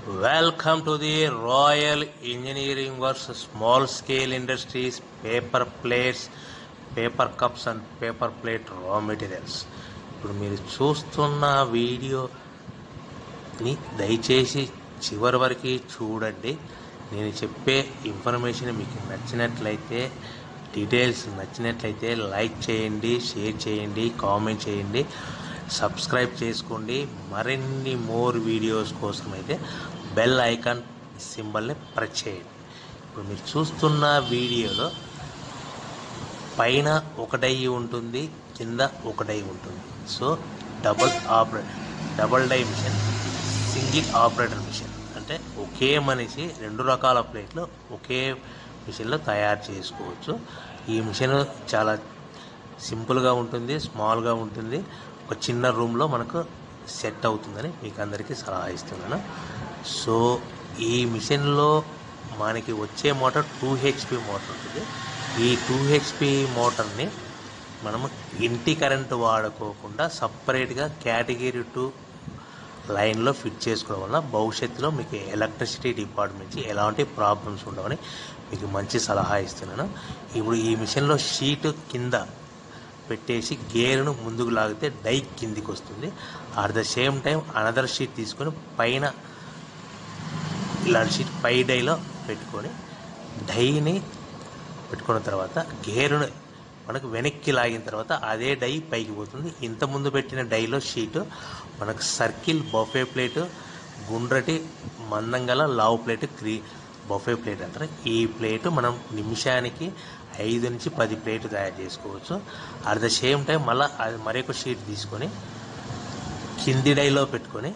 Welcome to the Royal Engineering Works Small Scale Industries Paper Plates, Paper Cups and Paper Plate Raw Materials. ఇప్పుడు మీరు చూస్తున్న వీడియోని దయచేసి చివరి వరకు చూడండి నేను చెప్పే ఇన్ఫర్మేషన్ మీకు నచ్చినట్లయితే డీటెయిల్స్ నచ్చినట్లయితే లైక్ చేయండి షేర్ చేయండి కామెంట్ చేయండి సబ్స్క్రైబ్ చేసుకోండి మరిన్ని మోర్ వీడియోస్ కోసం అయితే బెల్ ఐకాన్ సింబల్ని ప్రెస్ చేయండి ఇప్పుడు మీరు చూస్తున్న వీడియోలో పైన ఒక డై ఉంటుంది కింద ఒక డై ఉంటుంది so double operate double die machine single operator machine అంటే ఒకే మనిషి రెండు రకాల ప్లేట్లు ఒకే మిషన్లో తయారు చేసుకోవచ్చు ఈ మిషన్ చాలా సింపుల్గా ఉంటుంది స్మాల్గా ఉంటుంది ఒక చిన్న రూమ్లో మనకు సెట్ అవుతుందని మీకు అందరికీ సలహా ఇస్తున్నాను సో ఈ మిషన్లో మనకి వచ్చే మోటార్ టూ హెచ్పి మోటార్ ఉంటుంది ఈ టూ హెచ్పి మోటార్ని మనము ఇంటి కరెంటు వాడుకోకుండా సపరేట్గా కేటగిరీ టూ లైన్లో ఫిట్ చేసుకోవడం వల్ల భవిష్యత్తులో మీకు ఎలక్ట్రిసిటీ డిపార్ట్మెంట్ నుంచి ఎలాంటి ప్రాబ్లమ్స్ ఉండవని మీకు మంచి సలహా ఇస్తున్నాను ఇప్పుడు ఈ మిషన్లో షీట్ కింద పెట్టేసి గేర్ను ముందుకు లాగితే డై కిందికి వస్తుంది at the same time another sheet తీసుకొని పైన ఇలాంటి షీట్ పై డైలో పెట్టుకొని డైని పెట్టుకున్న తర్వాత గేరును మనకు వెనక్కి లాగిన తర్వాత అదే డై పైకి పోతుంది ఇంత ముందు పెట్టిన డైలో షీటు మనకు సర్కిల్ బఫే ప్లేటు గుండ్రటి మందం గల లావు ప్లేట్ క్రీ బఫే ప్లేట్ అంటారు ఈ ప్లేటు మనం నిమిషానికి ఐదు నుంచి పది ప్లేట్ తయారు చేసుకోవచ్చు అట్ ద సేమ్ టైం మళ్ళీ అది మరొక షీట్ తీసుకొని కింది డైలో పెట్టుకొని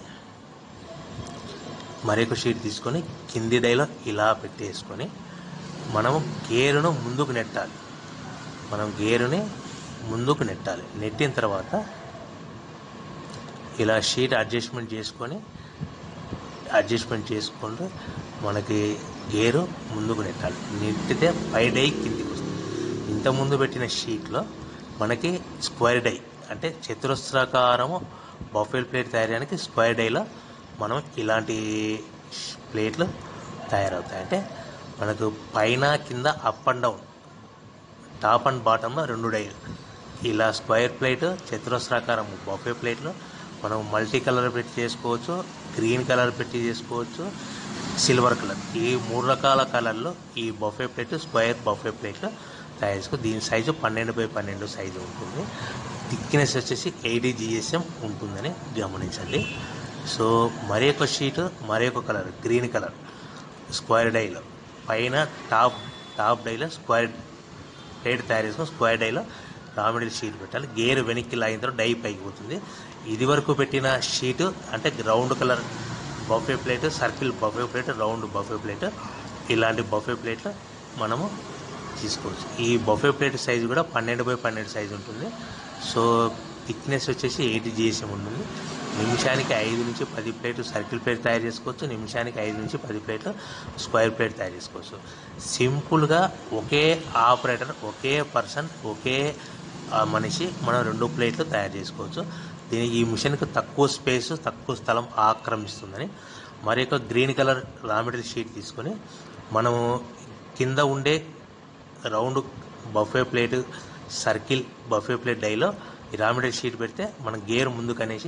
మరొక షీట్ తీసుకొని కింది డైలో ఇలా పెట్టేసుకొని మనము గేరును ముందుకు నెట్టాలి మనం గేరుని ముందుకు నెట్టాలి నెట్టిన తర్వాత ఇలా షీట్ అడ్జస్ట్మెంట్ చేసుకొని అడ్జస్ట్మెంట్ చేసుకుంటూ మనకి గేరు ముందుకు నెట్టాలి నెట్టితే పై డై కిందికి వస్తుంది ఇంత ముందు పెట్టిన షీట్లో మనకి స్క్వేర్ డై అంటే చతురస్రాకారము బఫెల్ ప్లేట్ తయారడానికి స్క్వేర్ డైలో మనం ఇలాంటి ప్లేట్లు తయారవుతాయి అంటే మనకు పైన కింద up and down top and బాటంలో రెండు డైలు ఇలా స్క్వేర్ ప్లేట్ చతురస్రాకారం బఫే ప్లేట్లు మనం మల్టీ కలర్ పెట్టి చేసుకోవచ్చు గ్రీన్ కలర్ పెట్టి చేసుకోవచ్చు సిల్వర్ కలర్ ఈ మూడు రకాల కలర్లో ఈ బఫే ప్లేట్ స్క్వేర్ బఫే ప్లేట్లు తయారు చేసుకో దీని సైజు పన్నెండు బై పన్నెండు సైజు ఉంటుంది థిక్నెస్ వచ్చేసి ఎయిటీ జిఎస్ఎం ఉంటుందని గమనించండి సో మరి ఒక షీటు మరి ఒక కలర్ గ్రీన్ కలర్ స్క్వేర్ డైలో పైన టాప్ టాప్ డైలో స్క్వేర్ ప్లేట్ తయారు చేసుకొని స్క్వేర్ డైలో రా మెటీరియల్ షీట్ పెట్టాలి గేర్ వెనక్కి లాగిన తర్వాత డై పైకి పోతుంది ఇది వరకు పెట్టిన షీటు అంటే round colour buffet plate circle buffet plate round buffet plate ఇలాంటి బఫే ప్లేట్లు మనము తీసుకోవచ్చు ఈ బఫే ప్లేట్ సైజు కూడా పన్నెండు బై పన్నెండు సైజు ఉంటుంది సో థిక్నెస్ వచ్చేసి ఎయిటీ జిఎస్ఎం ఉంటుంది నిమిషానికి ఐదు నుంచి పది ప్లేట్లు సర్కిల్ ప్లేట్ తయారు చేసుకోవచ్చు నిమిషానికి ఐదు నుంచి పది ప్లేట్లు స్క్వేర్ ప్లేట్ తయారు చేసుకోవచ్చు సింపుల్గా ఒకే ఆపరేటర్ ఒకే పర్సన్ ఒకే ఆ, మనిషి మనం రెండు ప్లేట్లు తయారు చేసుకోవచ్చు దీనికి ఈ మిషన్కి తక్కువ స్పేస్ తక్కువ స్థలం ఆక్రమిస్తుందని మరి ఒక green colour raw material sheet తీసుకొని మనము కింద ఉండే round buffet plate circle buffet plate డైలో ఈ రా మెటీరియల్ షీట్ పెడితే మనం గేర్ ముందుకు అనేసి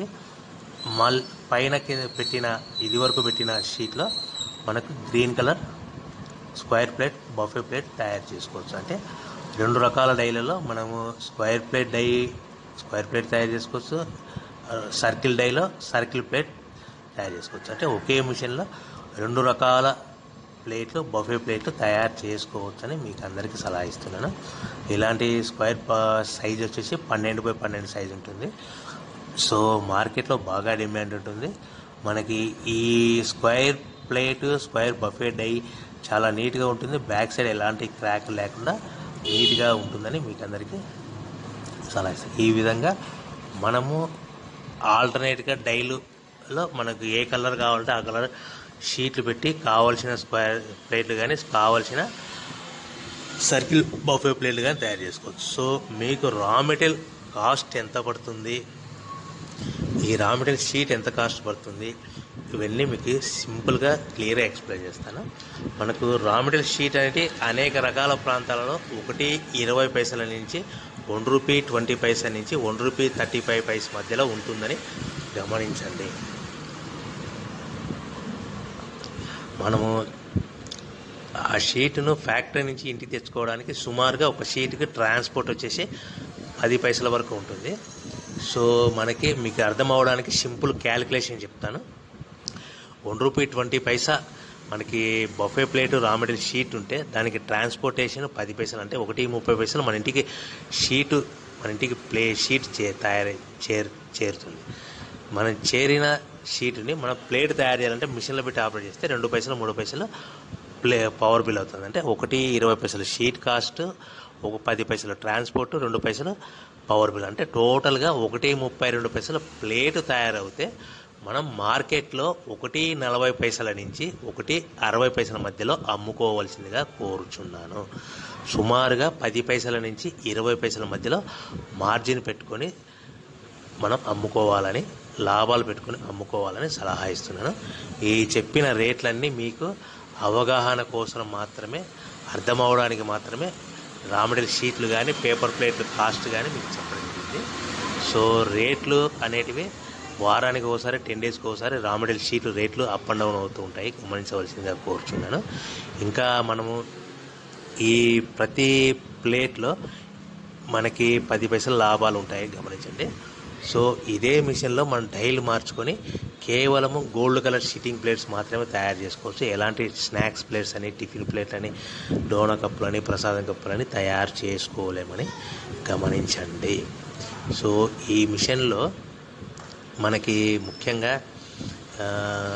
మల్ పైన కింద పెట్టిన ఇది వరకు పెట్టిన షీట్లో మనకు green colour square plate buffet plate తయారు చేసుకోవచ్చు అంటే రెండు రకాల డైలలో మనము square plate die square plate తయారు చేసుకోవచ్చు ఆ, సర్కిల్ డైలో సర్కిల్ ప్లేట్ తయారు చేసుకోవచ్చు అంటే ఒకే మిషన్లో రెండు రకాల ప్లేట్లు బఫే ప్లేట్లు తయారు చేసుకోవచ్చు అని మీకు అందరికీ సలహా ఇస్తున్నాను ఇలాంటి స్క్వేర్ సైజ్ వచ్చేసి పన్నెండు బై పన్నెండు సైజ్ ఉంటుంది సో మార్కెట్లో బాగా డిమాండ్ ఉంటుంది మనకి ఈ square plate square buffet die చాలా నీట్గా ఉంటుంది బ్యాక్ సైడ్ ఎలాంటి క్రాక్ లేకుండా నీట్గా ఉంటుందని మీకు అందరికీ సలహా ఇస్తాను ఈ విధంగా మనము ఆల్టర్నేట్గా డైలులో మనకు ఏ కలర్ కావాలంటే ఆ కలర్ షీట్లు పెట్టి కావాల్సిన స్క్వేర్ ప్లేట్లు కానీ కావాల్సిన సర్కిల్ బఫే ప్లేట్లు కానీ తయారు చేసుకోవచ్చు సో మీకు రా మెటీరియల్ కాస్ట్ ఎంత పడుతుంది ఈ రా మెటీరియల్ షీట్ ఎంత కాస్ట్ పడుతుంది ఇవన్నీ మీకు సింపుల్గా క్లియర్గా ఎక్స్ప్లెయిన్ చేస్తాను మనకు రా మెటీరియల్ షీట్ అనేది అనేక రకాల ప్రాంతాలలో ఒకటి ఇరవై పైసల నుంచి వన్ రూపీ ట్వంటీ పైసా నుంచి one rupee thirty five paise మధ్యలో ఉంటుందని గమనించండి మనము ఆ షీట్ను ఫ్యాక్టరీ నుంచి ఇంటికి తెచ్చుకోవడానికి సుమారుగా ఒక షీట్కి ట్రాన్స్పోర్ట్ వచ్చేసి పది పైసల వరకు ఉంటుంది సో మనకి మీకు అర్థం అవడానికి సింపుల్ క్యాలిక్యులేషన్ చెప్తాను వన్ రూపీ ట్వంటీ పైసా మనకి buffet plate raw material sheet ఉంటే దానికి ట్రాన్స్పోర్టేషన్ పది పైసలు అంటే ఒకటి ముప్పై పైసలు మన ఇంటికి షీటు మన ఇంటికి ప్లే షీట్ చే తయారై చేరు చేరుతుంది మనం చేరిన షీట్ని మనం ప్లేట్ తయారు చేయాలంటే మిషన్లో పెట్టి ఆపరేట్ చేస్తే రెండు పైసలు మూడు పైసలు ప్లే పవర్ బిల్ అవుతుంది అంటే ఒకటి ఇరవై పైసలు షీట్ కాస్ట్ ఒక పది పైసలు ట్రాన్స్పోర్ట్ రెండు పైసలు పవర్ బిల్ అంటే టోటల్గా ఒకటి ముప్పై రెండు పైసలు ప్లేట్ తయారవుతే మనం మార్కెట్లో ఒకటి నలభై పైసల నుంచి ఒకటి అరవై పైసల మధ్యలో అమ్ముకోవాల్సిందిగా కోరుచున్నాను సుమారుగా పది పైసల నుంచి ఇరవై పైసల మధ్యలో మార్జిన్ పెట్టుకొని మనం అమ్ముకోవాలని లాభాలు పెట్టుకొని అమ్ముకోవాలని సలహా ఇస్తున్నాను ఈ చెప్పిన రేట్లన్నీ మీకు అవగాహన కోసం మాత్రమే అర్థం అవడానికి మాత్రమే రామడిల్ షీట్లు కానీ పేపర్ ప్లేట్లు కాస్ట్ కానీ మీకు చెప్పడం జరిగింది సో రేట్లు అనేటివి వారానికి ఒకసారి టెన్ డేస్కి ఒకసారి రామడిల్ షీట్లు రేట్లు అప్ అండ్ డౌన్ అవుతూ ఉంటాయి గమనించవలసిందిగా కోరుచున్నాను ఇంకా మనము ఈ ప్రతి ప్లేట్లో మనకి పది పైసలు లాభాలు ఉంటాయి గమనించండి సో ఇదే మిషన్లో మనం డైల్ మార్చుకొని కేవలము గోల్డ్ కలర్ షీటింగ్ ప్లేట్స్ మాత్రమే తయారు చేసుకోవచ్చు ఎలాంటి స్నాక్స్ ప్లేట్స్ అని టిఫిన్ ప్లేట్ అని డోనా కప్పులు అని ప్రసాదం కప్పులు అని తయారు చేసుకోలేమని గమనించండి సో ఈ మిషన్లో మనకి ముఖ్యంగా ఆ,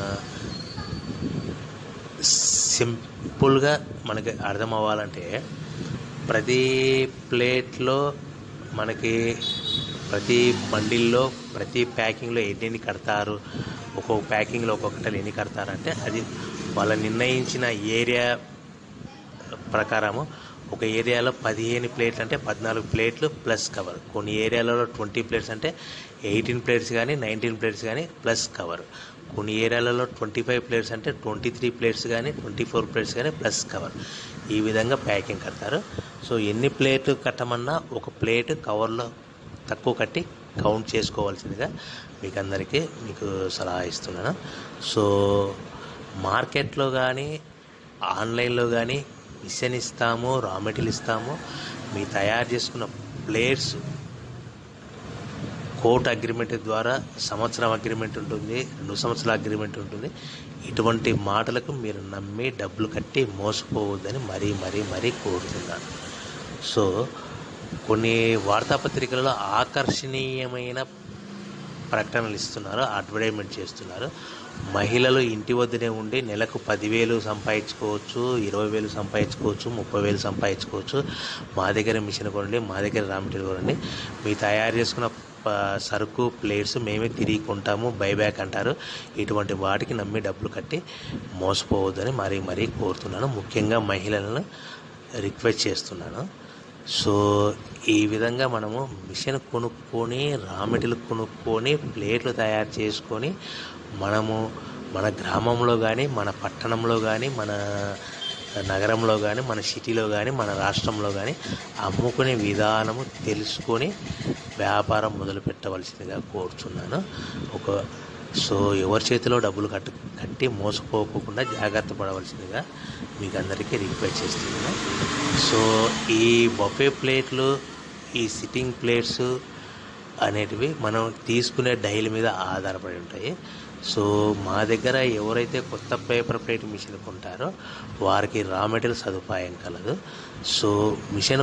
సింపుల్గా మనకి అర్థం అవ్వాలంటే ప్రతి ప్లేట్లో మనకి ప్రతి బండిల్లో ప్రతి ప్యాకింగ్లో ఎన్ని కడతారు ఒక్కొక్క ప్యాకింగ్లో ఒక్కొక్కటి ఎన్ని కడతారంటే అది వాళ్ళ నిర్ణయించిన ఏరియా ప్రకారము ఒక ఏరియాలో పదిహేను ప్లేట్లు అంటే పద్నాలుగు ప్లేట్లు ప్లస్ కవర్ కొన్ని ఏరియాలలో ట్వంటీ ప్లేట్స్ అంటే ఎయిటీన్ ప్లేట్స్ కానీ నైన్టీన్ ప్లేట్స్ కానీ ప్లస్ కవర్ కొన్ని ఏరియాలలో ట్వంటీ ఫైవ్ ప్లేట్స్ అంటే ట్వంటీ త్రీ ప్లేట్స్ కానీ ట్వంటీ ఫోర్ ప్లేట్స్ కానీ ప్లస్ కవర్ ఈ విధంగా ప్యాకింగ్ కడతారు సో ఎన్ని ప్లేట్ కట్టమన్నా ఒక ప్లేట్ కవర్లో తక్కువ కట్టి కౌంట్ చేసుకోవాల్సిందిగా మీకు అందరికీ మీకు సలహా ఇస్తున్నాను సో మార్కెట్లో కానీ ఆన్లైన్లో కానీ మిషన్ ఇస్తాము రా మెటీరియల్ ఇస్తాము మీ తయారు చేసుకున్న ప్లేట్స్ కోర్ట్ అగ్రిమెంట్ ద్వారా సంవత్సరం అగ్రిమెంట్ ఉంటుంది రెండు సంవత్సరాల అగ్రిమెంట్ ఉంటుంది ఇటువంటి మాటలకు మీరు నమ్మి డబ్బులు కట్టి మోసపోవద్దని మరీ మరీ మరీ కోరుతున్నాను సో కొన్ని వార్తాపత్రికలలో ఆకర్షణీయమైన ప్రకటనలు ఇస్తున్నారు అడ్వర్టైజ్మెంట్ చేస్తున్నారు మహిళలు ఇంటి వద్దనే ఉండి నెలకు పదివేలు సంపాదించుకోవచ్చు ఇరవై వేలు సంపాదించుకోవచ్చు ముప్పై వేలు సంపాదించుకోవచ్చు మా దగ్గర మిషన్ కొనండి మా దగ్గర రా మెటీరియల్ కొనండి మీ తయారు చేసుకున్న ప- సరుకు ప్లేట్స్ మేమే తిరిగి కొంటాము బైబ్యాక్ అంటారు ఇటువంటి వాటికి నమ్మి డబ్బులు కట్టి మోసపోవద్దని మరీ మరీ కోరుతున్నాను ముఖ్యంగా మహిళలను రిక్వెస్ట్ చేస్తున్నాను సో ఈ విధంగా మనము మిషన్ కొనుక్కొని రా మెటీరియల్ కొనుక్కొని ప్లేట్లు తయారు చేసుకొని మనము మన గ్రామంలో కానీ మన పట్టణంలో కానీ మన నగరంలో కానీ మన సిటీలో కానీ మన రాష్ట్రంలో కానీ అమ్ముకునే విధానము తెలుసుకొని వ్యాపారం మొదలు పెట్టవలసిందిగా కోరుచున్నాను ఒక సో ఎవరి చేతిలో డబ్బులు కట్టు కట్టి మోసపోకుండా జాగ్రత్త పడవలసిందిగా మీకు అందరికీ రిక్వెస్ట్ చేస్తున్నాను సో ఈ బొఫే ప్లేట్లు ఈ సిట్టింగ్ ప్లేట్స్ అనేటివి మనం తీసుకునే డైల్ మీద ఆధారపడి ఉంటాయి సో మా దగ్గర ఎవరైతే కొత్త పేపర్ ప్లేట్ మిషన్ కొంటారో వారికి రా మెటీరియల్ సదుపాయం కలదు సో మిషన్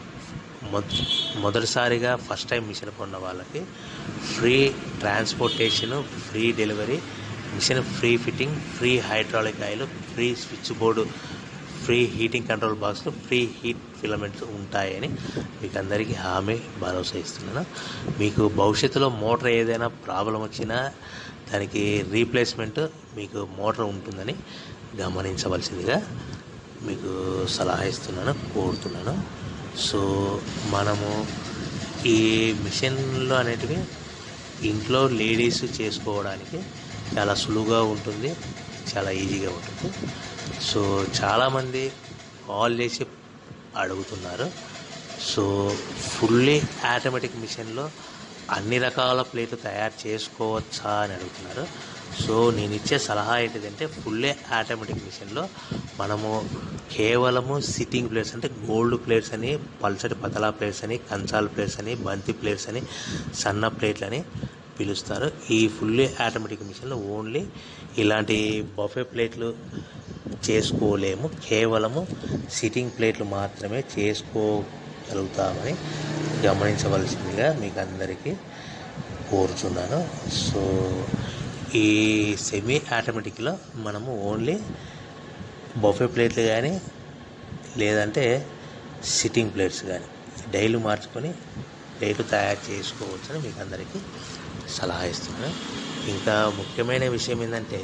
మొద- మొదటిసారిగా ఫస్ట్ టైం మిషన్ కొన్న వాళ్ళకి free transportation free delivery machine free fitting free hydraulic oil free switch board free heating control box free heat filaments ఉంటాయని మీకు అందరికీ హామీ భరోసా ఇస్తున్నాను మీకు భవిష్యత్తులో మోటార్ ఏదైనా ప్రాబ్లం వచ్చినా దానికి రీప్లేస్మెంట్ మీకు మోటార్ ఉంటుందని గమనించవలసిందిగా మీకు సలహా ఇస్తున్నాను కోరుతున్నాను సో మనము ఈ మిషన్లు అనేటివి ఇంట్లో లేడీస్ చేసుకోవడానికి చాలా సులువుగా ఉంటుంది చాలా ఈజీగా ఉంటుంది సో చాలామంది కాల్ చేసి అడుగుతున్నారు సో ఫుల్లీ ఆటోమేటిక్ మిషన్లో అన్ని రకాల ప్లేట్లు తయారు చేసుకోవచ్చా అని అడుగుతున్నారు సో నేను ఇచ్చే సలహా ఏంటిదంటే ఫుల్లీ ఆటోమేటిక్ మిషన్లో మనము కేవలము సిట్టింగ్ ప్లేట్స్ అంటే గోల్డ్ ప్లేట్స్ అని పల్సటి పతలా ప్లేట్స్ అని కంచాల ప్లేట్స్ అని బంతి ప్లేట్స్ అని సన్న ప్లేట్లు అని పిలుస్తారు ఈ ఫుల్లీ ఆటోమేటిక్ మిషన్లో ఓన్లీ ఇలాంటి బఫే ప్లేట్లు చేసుకోలేము కేవలము సిట్టింగ్ ప్లేట్లు మాత్రమే చేసుకోగలుగుతామని గమనించవలసిందిగా మీకు అందరికీ కోరుచున్నాను సో ఈ సెమీ ఆటోమేటిక్లో మనము ఓన్లీ బఫే ప్లేట్లు కానీ లేదంటే సిట్టింగ్ ప్లేట్స్ కానీ డైలీ మార్చుకొని ప్లేట్లు తయారు చేసుకోవచ్చని మీకు అందరికీ సలహా ఇస్తున్నాను ఇంకా ముఖ్యమైన విషయం ఏంటంటే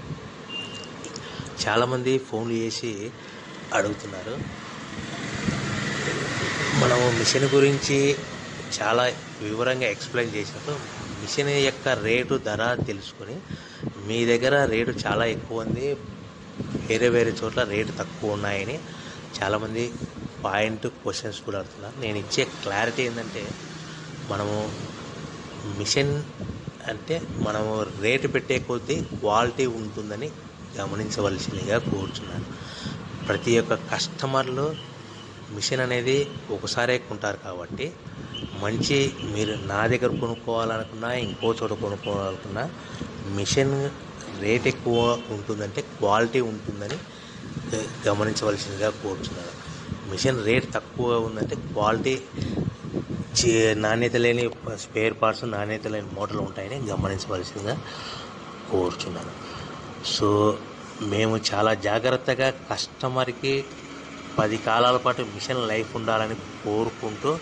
చాలామంది ఫోన్లు చేసి అడుగుతున్నారు మనము మిషన్ గురించి చాలా వివరంగా ఎక్స్ప్లెయిన్ చేసినప్పుడు మిషన్ యొక్క రేటు ధర తెలుసుకొని మీ దగ్గర రేటు చాలా ఎక్కువ ఉంది వేరే వేరే చోట్ల రేటు తక్కువ ఉన్నాయని చాలామంది పాయింట్ క్వశ్చన్స్ కూడా అడుగుతున్నారు నేను ఇచ్చే క్లారిటీ ఏంటంటే మనము మిషన్ అంటే మనము రేటు పెట్టే కొద్దీ క్వాలిటీ ఉంటుందని గమనించవలసిందిగా కోరుచున్నాను ప్రతి ఒక్క కస్టమర్లు మిషన్ అనేది ఒకసారే కొంటారు కాబట్టి మంచి మీరు నా దగ్గర కొనుక్కోవాలనుకున్నా ఇంకో చోట కొనుక్కోవాలనుకున్నా మిషన్ రేట్ ఎక్కువ ఉంటుందంటే క్వాలిటీ ఉంటుందని గ- గమనించవలసిందిగా కోరుచున్నాను మిషన్ రేట్ తక్కువ ఉందంటే క్వాలిటీ చే- నాణ్యత లేని స్పేర్ పార్ట్స్ నాణ్యత లేని మోటార్లు ఉంటాయని గమనించవలసిందిగా కోరుచున్నాను సో మేము చాలా జాగ్రత్తగా కస్టమర్కి పది కాలాల పాటు మిషన్ లైఫ్ ఉండాలని కోరుకుంటూ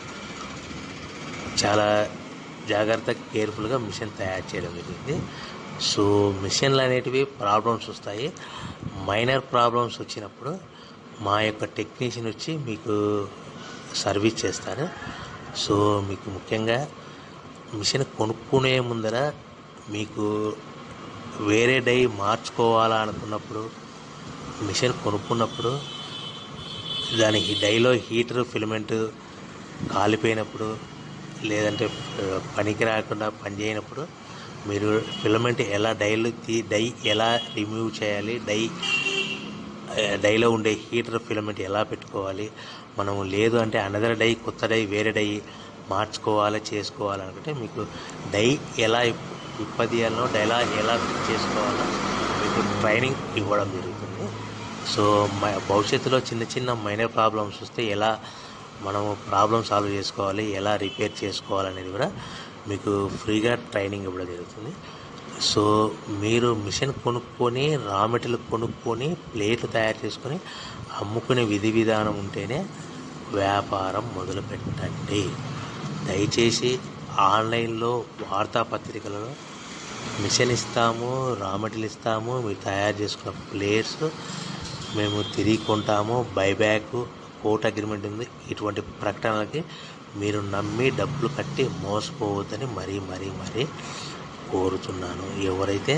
చాలా జాగ్రత్త కేర్ఫుల్గా మిషన్ తయారు చేయడం జరిగింది సో మిషన్లు అనేటివి ప్రాబ్లమ్స్ వస్తాయి మైనర్ ప్రాబ్లమ్స్ వచ్చినప్పుడు మా యొక్క టెక్నీషియన్ వచ్చి మీకు సర్వీస్ చేస్తారు సో మీకు ముఖ్యంగా మిషన్ కొనుక్కునే ముందర మీకు వేరే డై మార్చుకోవాలా అనుకున్నప్పుడు మిషన్ కొనుక్కున్నప్పుడు దానికి డైలో హీటర్ ఫిలమెంట్ కాలిపోయినప్పుడు లేదంటే ఆ, పనికి రాకుండా పనిచేయనప్పుడు మీరు ఫిలమెంట్ ఎలా డైలు తీ డై ఎలా రిమూవ్ చేయాలి డై ఆ, డైలో ఉండే హీటర్ ఫిలమెంట్ ఎలా పెట్టుకోవాలి మనము లేదు అంటే అనదర్ డై కొత్త డై వేరే డై మార్చుకోవాలి చేసుకోవాలనుకుంటే మీకు డై ఎలా విప్పదీయాలనో డైలా ఎలా ఫిట్ చేసుకోవాలో మీకు ట్రైనింగ్ ఇవ్వడం జరుగుతుంది సో మ భవిష్యత్తులో చిన్న చిన్న మైనర్ ప్రాబ్లమ్స్ వస్తే ఎలా మనము ప్రాబ్లమ్ సాల్వ్ చేసుకోవాలి ఎలా రిపేర్ చేసుకోవాలనేది కూడా మీకు ఫ్రీగా ట్రైనింగ్ ఇవ్వడం జరుగుతుంది సో మీరు మిషన్ కొనుక్కొని రా మెటీరియల్ కొనుక్కొని ప్లేట్లు తయారు చేసుకొని అమ్ముకునే విధి విధానం ఉంటేనే వ్యాపారం మొదలు పెట్టండి దయచేసి ఆన్లైన్లో వార్తాపత్రికలలో మిషన్ ఇస్తాము రా మెటీరియల్ ఇస్తాము మీరు తయారు చేసుకున్న ప్లేట్స్ మేము తిరిగి కొంటాము బైబ్యాక్ కోర్ట్ అగ్రిమెంట్ ఉంది ఇటువంటి ప్రకటనలకి మీరు నమ్మి డబ్బులు కట్టి మోసపోవద్దని మరీ మరీ మరీ కోరుతున్నాను ఎవరైతే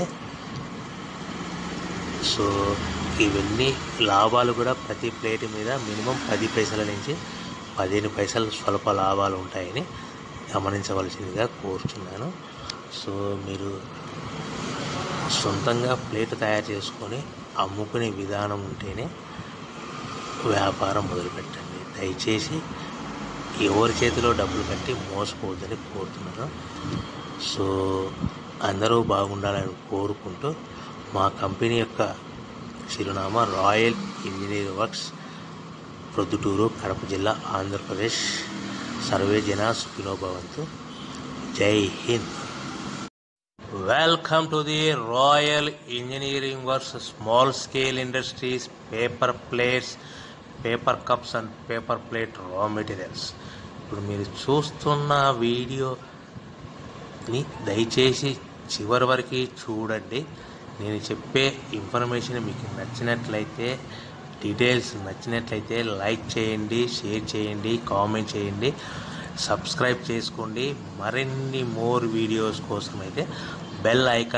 సో ఇవన్నీ లాభాలు కూడా ప్రతి ప్లేట్ మీద మినిమం పది పైసల నుంచి పదిహేను పైసలు స్వల్ప లాభాలు ఉంటాయని గమనించవలసిందిగా కోరుచున్నాను సో మీరు సొంతంగా ప్లేట్ తయారు చేసుకొని అమ్ముకునే విధానం ఉంటేనే వ్యాపారం మొదలుపెట్టండి దయచేసి ఎవరి చేతిలో డబ్బులు కట్టి మోసపోవద్దని కోరుతున్నాను సో అందరూ బాగుండాలని కోరుకుంటూ మా కంపెనీ యొక్క చిరునామా royal engineer works Proddatur Kadapa జిల్లా ఆంధ్రప్రదేశ్ సర్వే జన సుఖినో భవంతు జై హింద్ welcome to the royal engineering works small scale industries paper plates paper cups and paper plate raw materials ఇప్పుడు మీరు చూస్తున్న వీడియోని దయచేసి చివరి వరకు చూడండి నేను చెప్పే ఇన్ఫర్మేషన్ మీకు నచ్చినట్లయితే డీటెయిల్స్ నచ్చినట్లయితే లైక్ చేయండి షేర్ చేయండి కామెంట్ చేయండి సబ్స్క్రైబ్ చేసుకోండి మరిన్ని మోర్ వీడియోస్ కోసం అయితే బెల్ ఐకాన్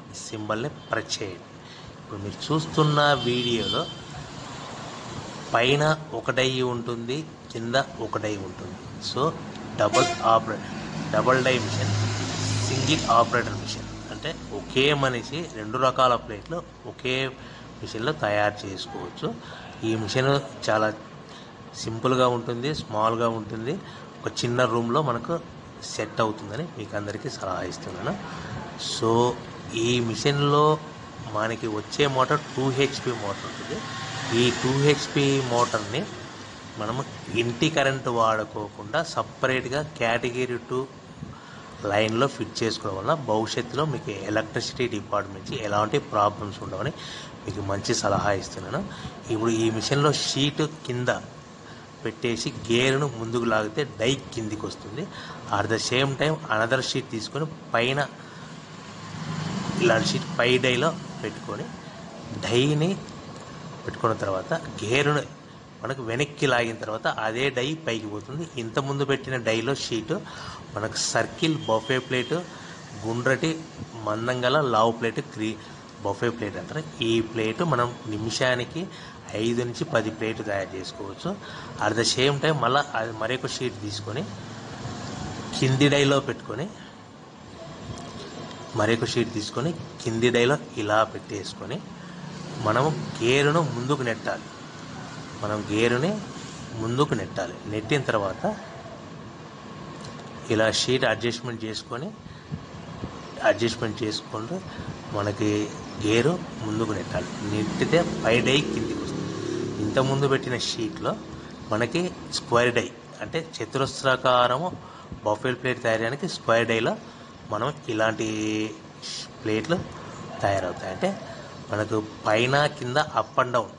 సింబల్ని ప్రెస్ చేయండి ఇప్పుడు మీరు చూస్తున్న వీడియోలో పైన ఒక డై ఉంటుంది కింద ఒక డై ఉంటుంది so double operate double die machine single operator machine అంటే ఒకే మనిషి రెండు రకాల ప్లేట్లు ఒకే మిషన్లో తయారు చేసుకోవచ్చు ఈ మిషన్ చాలా సింపుల్గా ఉంటుంది స్మాల్గా ఉంటుంది ఒక చిన్న రూమ్లో మనకు సెట్ అవుతుందని మీకు అందరికీ సలహా ఇస్తున్నాను సో ఈ మిషన్లో మనకి వచ్చే మోటార్ టూ హెచ్పి మోటార్ ఉంటుంది ఈ టూ హెచ్పి మోటార్ని మనము ఇంటి కరెంటు వాడుకోకుండా సపరేట్గా కేటగిరీ టూ లైన్లో ఫిట్ చేసుకోవడం వల్ల భవిష్యత్తులో మీకు ఎలక్ట్రిసిటీ డిపార్ట్మెంట్ నుంచి ఎలాంటి ప్రాబ్లమ్స్ ఉండవని మీకు మంచి సలహా ఇస్తున్నాను ఇప్పుడు ఈ మిషన్లో షీట్ కింద పెట్టేసి గేర్ను ముందుకు లాగితే డై కిందికి వస్తుంది at the same time another sheet తీసుకొని పైన ఇలాంటి షీట్ పై డైలో పెట్టుకొని డైని పెట్టుకున్న తర్వాత గేరును మనకు వెనక్కి లాగిన తర్వాత అదే డై పైకి పోతుంది ఇంత ముందు పెట్టిన డైలో షీటు మనకు సర్కిల్ బఫే ప్లేటు గుండ్రటి మందంగల లావు ప్లేట్ క్రీ బఫే ప్లేట్ అంటారు ఈ ప్లేటు మనం నిమిషానికి ఐదు నుంచి పది ప్లేట్లు తయారు చేసుకోవచ్చు అట్ ద సేమ్ టైం మళ్ళీ అది మరొక షీట్ తీసుకొని కింది డైలో పెట్టుకొని మరొక షీట్ తీసుకొని కింది డైలో ఇలా పెట్టేసుకొని మనము గేరును ముందుకు నెట్టాలి మనం గేరుని ముందుకు నెట్టాలి నెట్టిన తర్వాత ఇలా షీట్ అడ్జస్ట్మెంట్ చేసుకొని అడ్జస్ట్మెంట్ చేసుకుంటూ మనకి గేరు ముందుకు నెట్టాలి నెట్టితే పై డై కిందికి వస్తుంది ఇంత ముందు పెట్టిన షీట్లో మనకి స్క్వేర్ డై అంటే చతురస్రాకారము బఫెల్ ప్లేట్ తయారడానికి స్క్వేర్ డైలో మనం ఇలాంటి ష్- ప్లేట్లు తయారవుతాయి అంటే మనకు పైన కింద up and down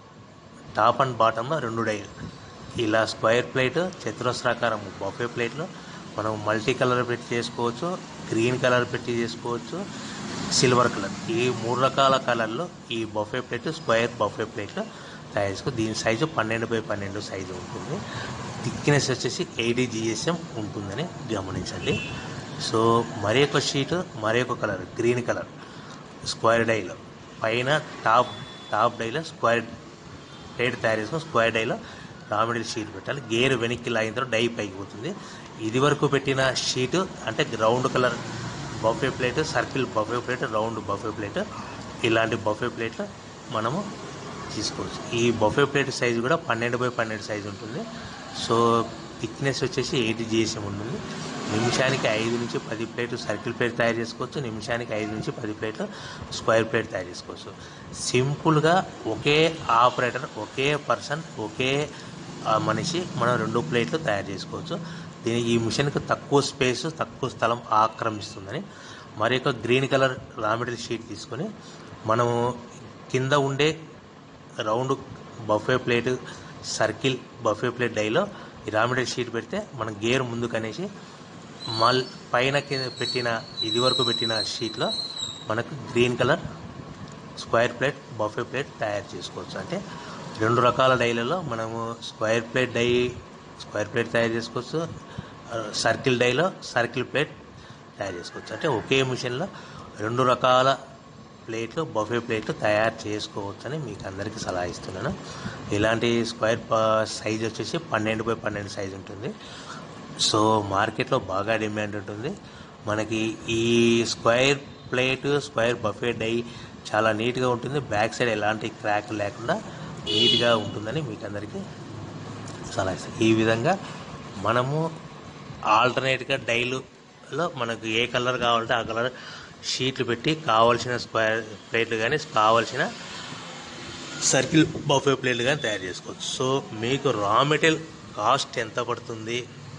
top and బాటంలో రెండు డైలు ఇలా స్క్వేర్ ప్లేట్ చతురస్రాకారం బఫే ప్లేట్లు మనం మల్టీ కలర్ పెట్టి చేసుకోవచ్చు గ్రీన్ కలర్ పెట్టి చేసుకోవచ్చు సిల్వర్ కలర్ ఈ మూడు రకాల కలర్లో ఈ బఫే ప్లేట్ స్క్వేర్ బఫే ప్లేట్లు తయారు చేసుకో దీని సైజు పన్నెండు బై పన్నెండు సైజు ఉంటుంది థిక్నెస్ వచ్చేసి ఎయిటీ జిఎస్ఎం ఉంటుందని గమనించండి సో మరి ఒక షీట్ మరి ఒక కలర్ గ్రీన్ కలర్ స్క్వేర్ డైలో పైన టాప్ టాప్ డైలో స్క్వేర్ ప్లేట్ తయారు చేసుకొని స్క్వేర్ డైలో రామిడిల్ షీట్ పెట్టాలి గేర్ వెనక్కి లాగిన తర్వాత డై పైకి పోతుంది ఇది వరకు పెట్టిన షీటు అంటే round colour buffet plate circle buffet plate round buffet plate ఇలాంటి బఫే ప్లేట్లు మనము తీసుకోవచ్చు ఈ బఫే ప్లేట్ సైజు కూడా పన్నెండు బై పన్నెండు సైజు ఉంటుంది సో థిక్నెస్ వచ్చేసి ఎయిటీ జిఎస్ఎం ఉంటుంది నిమిషానికి ఐదు నుంచి పది ప్లేట్లు సర్కిల్ ప్లేట్ తయారు చేసుకోవచ్చు నిమిషానికి ఐదు నుంచి పది ప్లేట్లు స్క్వేర్ ప్లేట్ తయారు చేసుకోవచ్చు సింపుల్గా ఒకే ఆపరేటర్ ఒకే పర్సన్ ఒకే ఆ, మనిషి మనం రెండు ప్లేట్లు తయారు చేసుకోవచ్చు దీని ఈ మిషన్కి తక్కువ స్పేస్ తక్కువ స్థలం ఆక్రమిస్తుందని మరి ఒక green colour raw material sheet తీసుకొని మనము కింద ఉండే round buffet plate circle buffet plate డైలో ఈ రా మెటీరియల్ షీట్ పెడితే మనం గేర్ ముందుకు అనేసి మల్ పైన కింద పెట్టిన ఇది వరకు పెట్టిన షీట్లో మనకు green colour square plate buffet plate తయారు చేసుకోవచ్చు అంటే రెండు రకాల డైలలో మనము square plate die square plate తయారు చేసుకోవచ్చు ఆ, సర్కిల్ డైలో సర్కిల్ ప్లేట్ తయారు చేసుకోవచ్చు అంటే ఒకే మిషన్లో రెండు రకాల ప్లేట్లు బఫే ప్లేట్లు తయారు చేసుకోవచ్చు అని మీకు అందరికీ సలహా ఇస్తున్నాను ఇలాంటి స్క్వేర్ సైజ్ వచ్చేసి పన్నెండు బై పన్నెండు సైజ్ ఉంటుంది సో మార్కెట్లో బాగా డిమాండ్ ఉంటుంది మనకి ఈ square plate square buffet die చాలా నీట్గా ఉంటుంది బ్యాక్ సైడ్ ఎలాంటి క్రాక్ లేకుండా నీట్గా ఉంటుందని మీకు అందరికీ సలహా ఇస్తాను ఈ విధంగా మనము ఆల్టర్నేట్గా డైలులో మనకు ఏ కలర్ కావాలంటే ఆ కలర్ షీట్లు పెట్టి కావాల్సిన స్క్వేర్ ప్లేట్లు కానీ కావాల్సిన సర్కిల్ బఫే ప్లేట్లు కానీ తయారు చేసుకోవచ్చు సో మీకు రా మెటీరియల్ కాస్ట్ ఎంత పడుతుంది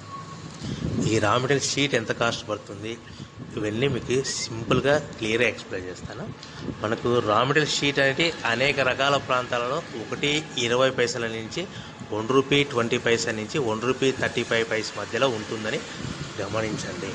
ఈ రా మెటీరియల్ షీట్ ఎంత కాస్ట్ పడుతుంది ఇవన్నీ మీకు సింపుల్గా క్లియర్గా ఎక్స్ప్లెయిన్ చేస్తాను మనకు రా మెటీరియల్ షీట్ అనేది అనేక రకాల ప్రాంతాలలో ఒకటి ఇరవై పైసల నుంచి వన్ రూపీ ట్వంటీ పైసా నుంచి one rupee thirty five paise మధ్యలో ఉంటుందని గమనించండి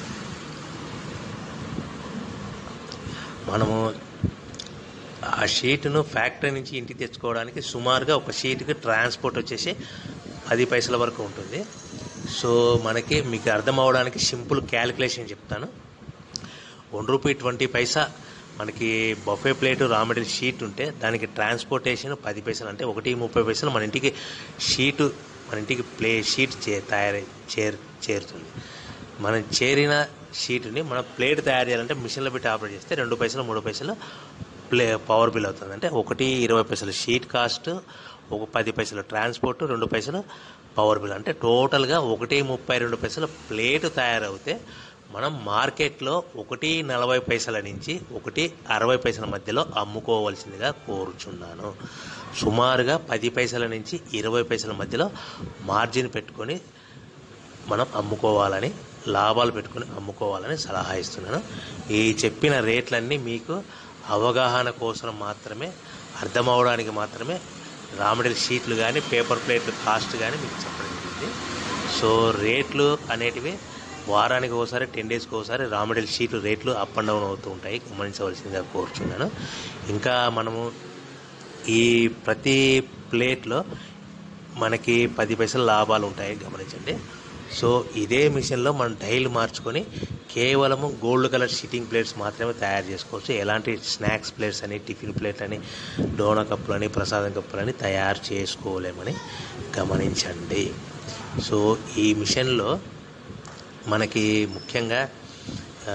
మనము ఆ షీట్ను ఫ్యాక్టరీ నుంచి ఇంటికి తెచ్చుకోవడానికి సుమారుగా ఒక షీట్కి ట్రాన్స్పోర్ట్ వచ్చేసి పది పైసల వరకు ఉంటుంది సో మనకి మీకు అర్థం అవడానికి సింపుల్ క్యాలిక్యులేషన్ చెప్తాను వన్ రూపీ ట్వంటీ పైసా మనకి buffet plate raw material sheet ఉంటే దానికి ట్రాన్స్పోర్టేషన్ పది పైసలు అంటే ఒకటి ముప్పై పైసలు మన ఇంటికి షీటు మన ఇంటికి ప్లే షీట్ చే తయారై చేరు చేరుతుంది మనం చేరిన షీట్ని మనం ప్లేట్ తయారు చేయాలంటే మిషన్లో పెట్టి ఆపరేట్ చేస్తే రెండు పైసలు మూడు పైసలు ప్లే పవర్ బిల్ అవుతుంది అంటే ఒకటి ఇరవై పైసలు షీట్ కాస్ట్ ఒక పది పైసలు ట్రాన్స్పోర్ట్ రెండు పైసలు పవర్ బిల్ అంటే టోటల్గా ఒకటి ముప్పై రెండు పైసలు ప్లేట్ తయారవుతే మనం మార్కెట్లో ఒకటి నలభై పైసల నుంచి ఒకటి అరవై పైసల మధ్యలో అమ్ముకోవాల్సిందిగా కోరుచున్నాను సుమారుగా పది పైసల నుంచి ఇరవై పైసల మధ్యలో మార్జిన్ పెట్టుకొని మనం అమ్ముకోవాలని లాభాలు పెట్టుకొని అమ్ముకోవాలని సలహా ఇస్తున్నాను ఈ చెప్పిన రేట్లన్నీ మీకు అవగాహన కోసం మాత్రమే అర్థం అవడానికి మాత్రమే రా మెటీరియల్ షీట్లు కానీ పేపర్ ప్లేట్లు కాస్ట్ కానీ మీకు చెప్పడం జరిగింది సో రేట్లు అనేటివి వారానికి ఒకసారి టెన్ డేస్కి ఒకసారి రా మెటీరియల్ షీట్లు రేట్లు అప్ అండ్ డౌన్ అవుతూ ఉంటాయి గమనించవలసిందిగా కోరుచున్నాను ఇంకా మనము ఈ ప్రతి ప్లేట్లో మనకి పది పైసలు లాభాలు ఉంటాయి గమనించండి సో ఇదే మిషన్లో మనం డైల్ మార్చుకొని కేవలము గోల్డ్ కలర్ సిట్టింగ్ ప్లేట్స్ మాత్రమే తయారు చేసుకోవచ్చు ఎలాంటి స్నాక్స్ ప్లేట్స్ అని టిఫిన్ ప్లేట్ అని డోనా కప్పులని ప్రసాదం కప్పులని తయారు చేసుకోలేమని గమనించండి సో ఈ మిషన్లో మనకి ముఖ్యంగా ఆ,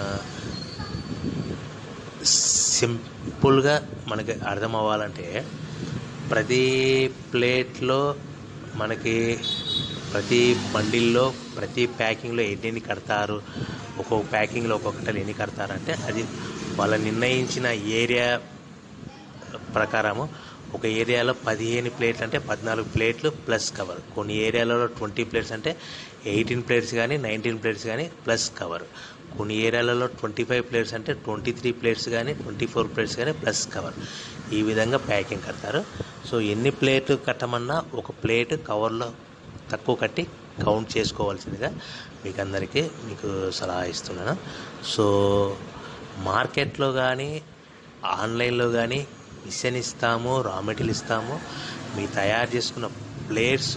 సింపుల్గా మనకి అర్థం అవ్వాలంటే ప్రతి ప్లేట్లో మనకి ప్రతి బండిల్లో ప్రతి ప్యాకింగ్లో ఎన్ని కడతారు ఒక్కొక్క ప్యాకింగ్లో ఒక్కొక్కటి ఎన్ని కడతారంటే అది వాళ్ళు నిర్ణయించిన ఏరియా ప్రకారము ఒక ఏరియాలో పదిహేను ప్లేట్లు అంటే పద్నాలుగు ప్లేట్లు ప్లస్ కవర్ కొన్ని ఏరియాలలో ట్వంటీ ప్లేట్స్ అంటే ఎయిటీన్ ప్లేట్స్ కానీ నైన్టీన్ ప్లేట్స్ కానీ ప్లస్ కవర్ కొన్ని ఏరియాలలో ట్వంటీ ఫైవ్ ప్లేట్స్ అంటే ట్వంటీ త్రీ ప్లేట్స్ కానీ ట్వంటీ ఫోర్ ప్లేట్స్ కానీ ప్లస్ కవర్ ఈ విధంగా ప్యాకింగ్ కడతారు సో ఎన్ని ప్లేట్ కట్టమన్నా ఒక ప్లేట్ కవర్లో తక్కువ కట్టి కౌంట్ చేసుకోవాల్సిందిగా మీకు అందరికీ మీకు సలహా ఇస్తున్నాను సో మార్కెట్లో కానీ ఆన్లైన్లో కానీ మిషన్ ఇస్తాము రా మెటీరియల్ ఇస్తాము మీ తయారు చేసుకున్న ప్లేట్స్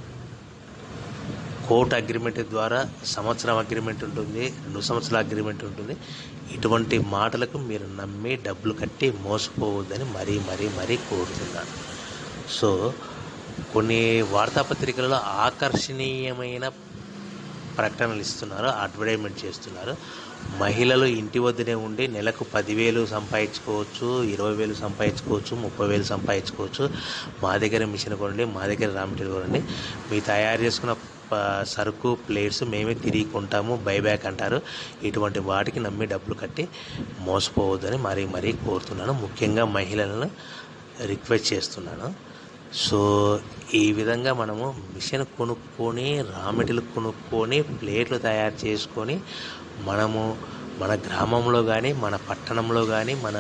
కోర్ట్ అగ్రిమెంట్ ద్వారా సంవత్సరం అగ్రిమెంట్ ఉంటుంది రెండు సంవత్సరాల అగ్రిమెంట్ ఉంటుంది ఇటువంటి మాటలకు మీరు నమ్మి డబ్బులు కట్టి మోసపోవద్దని మరీ మరీ మరీ కోరుతున్నాను సో కొన్ని వార్తాపత్రికలలో ఆకర్షణీయమైన ప్రకటనలు ఇస్తున్నారు అడ్వర్టైజ్మెంట్ చేస్తున్నారు మహిళలు ఇంటి వద్దనే ఉండి నెలకు పదివేలు సంపాదించుకోవచ్చు ఇరవై వేలు సంపాదించుకోవచ్చు ముప్పై వేలు సంపాదించుకోవచ్చు మా దగ్గర మిషన్ కొనండి మా దగ్గర రా మెటీరియల్ కొనండి మీ తయారు చేసుకున్న ప- సరుకు ప్లేట్స్ మేమే తిరిగి కొంటాము బైబ్యాక్ అంటారు ఇటువంటి వాటికి నమ్మి డబ్బులు కట్టి మోసపోవద్దని మరీ మరీ కోరుతున్నాను ముఖ్యంగా మహిళలను రిక్వెస్ట్ చేస్తున్నాను సో ఈ విధంగా మనము మిషన్ కొనుక్కొని రా మెటీరియల్ కొనుక్కొని ప్లేట్లు తయారు చేసుకొని మనము మన గ్రామంలో కానీ మన పట్టణంలో కానీ మన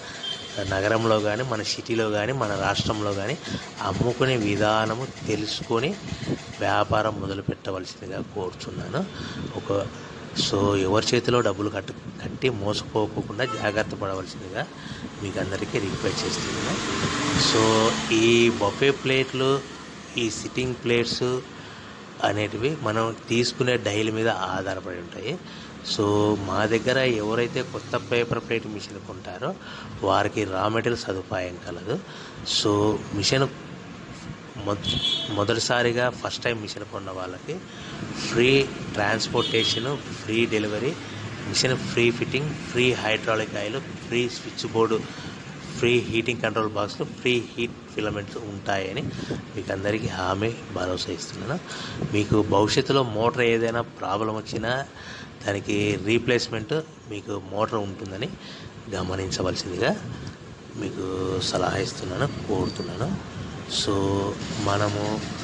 నగరంలో కానీ మన సిటీలో కానీ మన రాష్ట్రంలో కానీ అమ్ముకునే విధానము తెలుసుకొని వ్యాపారం మొదలు పెట్టవలసిందిగా కోరుచున్నాను ఒక సో ఎవరి చేతిలో డబ్బులు కట్టు కట్టి మోసపోకుండా జాగ్రత్త పడవలసిందిగా మీకు అందరికీ రిక్వెస్ట్ చేస్తున్నాను సో ఈ బొఫే ప్లేట్లు ఈ సిట్టింగ్ ప్లేట్స్ అనేటివి మనం తీసుకునే డైల్ మీద ఆధారపడి ఉంటాయి సో మా దగ్గర ఎవరైతే కొత్త పేపర్ ప్లేట్ మిషన్ కొంటారో వారికి రా మెటీరియల్ సదుపాయం కలదు సో మిషన్ మొద మొదటిసారిగా ఫస్ట్ టైం మిషన్ కొన్న వాళ్ళకి free transportation free delivery machine free fitting free hydraulic oil free switch board free heating control బాక్స్లు ఫ్రీ హీట్ ఫిలమెంట్స్ ఉంటాయని మీకు అందరికీ హామీ భరోసా ఇస్తున్నాను మీకు భవిష్యత్తులో మోటార్ ఏదైనా ప్రాబ్లం వచ్చినా దానికి రీప్లేస్మెంట్ మీకు మోటార్ ఉంటుందని గమనించవలసిందిగా మీకు సలహా ఇస్తున్నాను కోరుతున్నాను సో మనము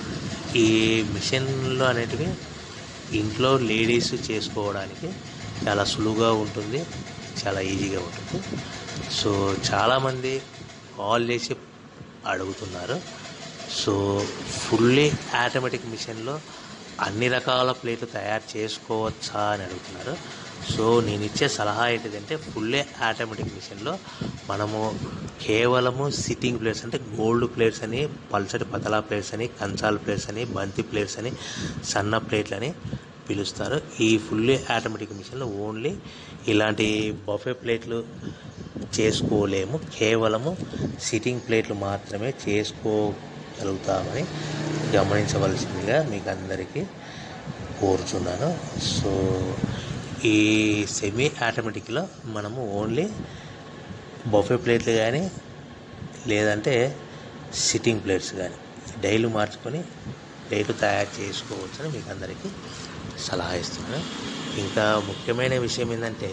ఈ మిషన్లు అనేటివి ఇంట్లో లేడీస్ చేసుకోవడానికి చాలా సులువుగా ఉంటుంది చాలా ఈజీగా ఉంటుంది సో చాలామంది కాల్ చేసి అడుగుతున్నారు సో ఫుల్లీ ఆటోమేటిక్ మిషన్లో అన్ని రకాల ప్లేట్లు తయారు చేసుకోవచ్చా అని అడుగుతున్నారు సో నేను ఇచ్చే సలహా ఏంటిదంటే ఫుల్లీ ఆటోమేటిక్ మిషన్లో మనము కేవలము సిట్టింగ్ ప్లేట్స్ అంటే గోల్డ్ ప్లేట్స్ అని పల్చటి పతలా ప్లేట్స్ అని కంచాల ప్లేట్స్ అని బంతి ప్లేట్స్ అని సన్న ప్లేట్లు అని పిలుస్తారు ఈ ఫుల్లీ ఆటోమేటిక్ మిషన్లో ఓన్లీ ఇలాంటి బఫే ప్లేట్లు చేసుకోలేము కేవలము సిట్టింగ్ ప్లేట్లు మాత్రమే చేసుకోగలుగుతామని గమనించవలసిందిగా మీకు అందరికీ కోరుచున్నాను సో ఈ సెమీ ఆటోమేటిక్లో మనము ఓన్లీ బఫే ప్లేట్లు కానీ లేదంటే సిట్టింగ్ ప్లేట్స్ కానీ డైలీ మార్చుకొని ప్లేట్లు తయారు చేసుకోవచ్చని మీకు అందరికీ సలహా ఇస్తున్నాను ఇంకా ముఖ్యమైన విషయం ఏంటంటే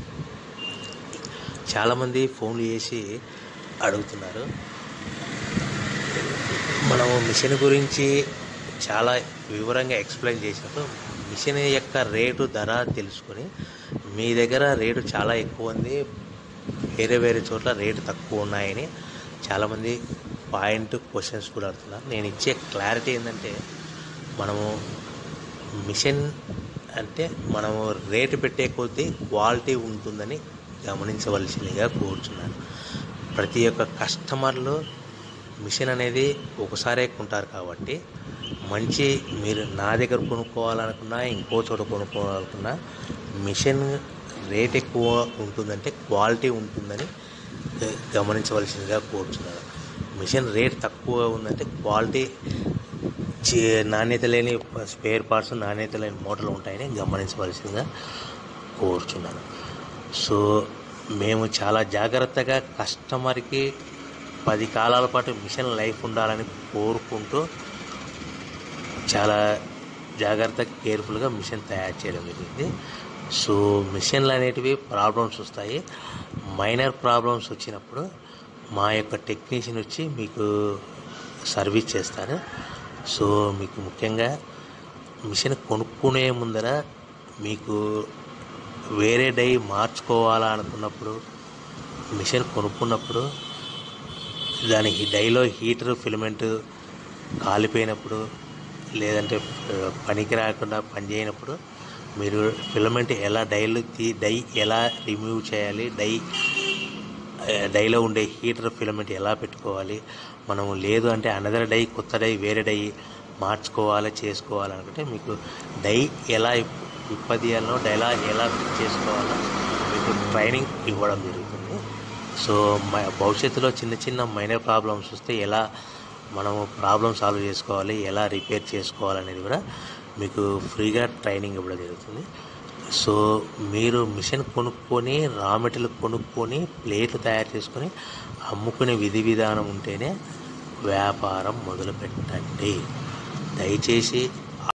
చాలామంది ఫోన్లు చేసి అడుగుతున్నారు మనము మిషన్ గురించి చాలా వివరంగా ఎక్స్ప్లెయిన్ చేసినప్పుడు మిషన్ యొక్క రేటు ధర తెలుసుకొని మీ దగ్గర రేటు చాలా ఎక్కువ ఉంది వేరే వేరే చోట్ల రేటు తక్కువ ఉన్నాయని చాలామంది పాయింట్ క్వశ్చన్స్ కూడా అడుగుతున్నారు నేను ఇచ్చే క్లారిటీ ఏంటంటే మనము మిషన్ అంటే మనము రేటు పెట్టే కొద్దీ క్వాలిటీ ఉంటుందని గమనించవలసిందిగా కోరుచున్నాను ప్రతి ఒక్క కస్టమర్లు మిషన్ అనేది ఒకసారే కొంటారు కాబట్టి మంచి మీరు నా దగ్గర కొనుక్కోవాలనుకున్నా ఇంకో చోట కొనుక్కోవాలనుకున్నా మిషన్ రేట్ ఎక్కువ ఉంటుందంటే క్వాలిటీ ఉంటుందని గ- గమనించవలసిందిగా కోరుచున్నాను మిషన్ రేట్ తక్కువ ఉందంటే క్వాలిటీ చే- నాణ్యత లేని స్పేర్ పార్ట్స్ నాణ్యత లేని మోటార్లు ఉంటాయని గమనించవలసిందిగా కోరుచున్నాను సో మేము చాలా జాగ్రత్తగా కస్టమర్కి పది కాలాల పాటు మిషన్ లైఫ్ ఉండాలని కోరుకుంటూ చాలా జాగ్రత్త కేర్ఫుల్గా మిషన్ తయారు చేయడం జరిగింది సో మిషన్లు అనేటివి ప్రాబ్లమ్స్ వస్తాయి మైనర్ ప్రాబ్లమ్స్ వచ్చినప్పుడు మా యొక్క టెక్నీషియన్ వచ్చి మీకు సర్వీస్ చేస్తారు సో మీకు ముఖ్యంగా మిషన్ కొనుక్కునే ముందర మీకు వేరే డై మార్చుకోవాలా అనుకున్నప్పుడు మిషన్ కొనుక్కున్నప్పుడు దానికి డైలో హీటర్ ఫిలమెంట్ కాలిపోయినప్పుడు లేదంటే ఆ, పనికి రాకుండా పనిచేయనప్పుడు మీరు ఫిలమెంట్ ఎలా డైలు తీ డై ఎలా రిమూవ్ చేయాలి డై ఆ, డైలో ఉండే హీటర్ ఫిలమెంట్ ఎలా పెట్టుకోవాలి మనం లేదు అంటే అనదర్ డై కొత్త డై వేరే డై మార్చుకోవాలి చేసుకోవాలి అనుకుంటే మీకు డై ఎలా విప్పదీయాలనో డైలా ఎలా ఫిట్ చేసుకోవాలో మీకు ట్రైనింగ్ ఇవ్వడం జరుగుతుంది సో మ- భవిష్యత్తులో చిన్న చిన్న మైనర్ ప్రాబ్లమ్స్ వస్తే ఎలా మనము ప్రాబ్లమ్ సాల్వ్ చేసుకోవాలి ఎలా రిపేర్ చేసుకోవాలనేది కూడా మీకు ఫ్రీగా ట్రైనింగ్ ఇవ్వడం జరుగుతుంది సో మీరు మిషన్ కొనుక్కొని రా మెటీరియల్ కొనుక్కొని ప్లేట్లు తయారు చేసుకొని అమ్ముకునే విధి విధానం ఉంటేనే వ్యాపారం మొదలు పెట్టండి దయచేసి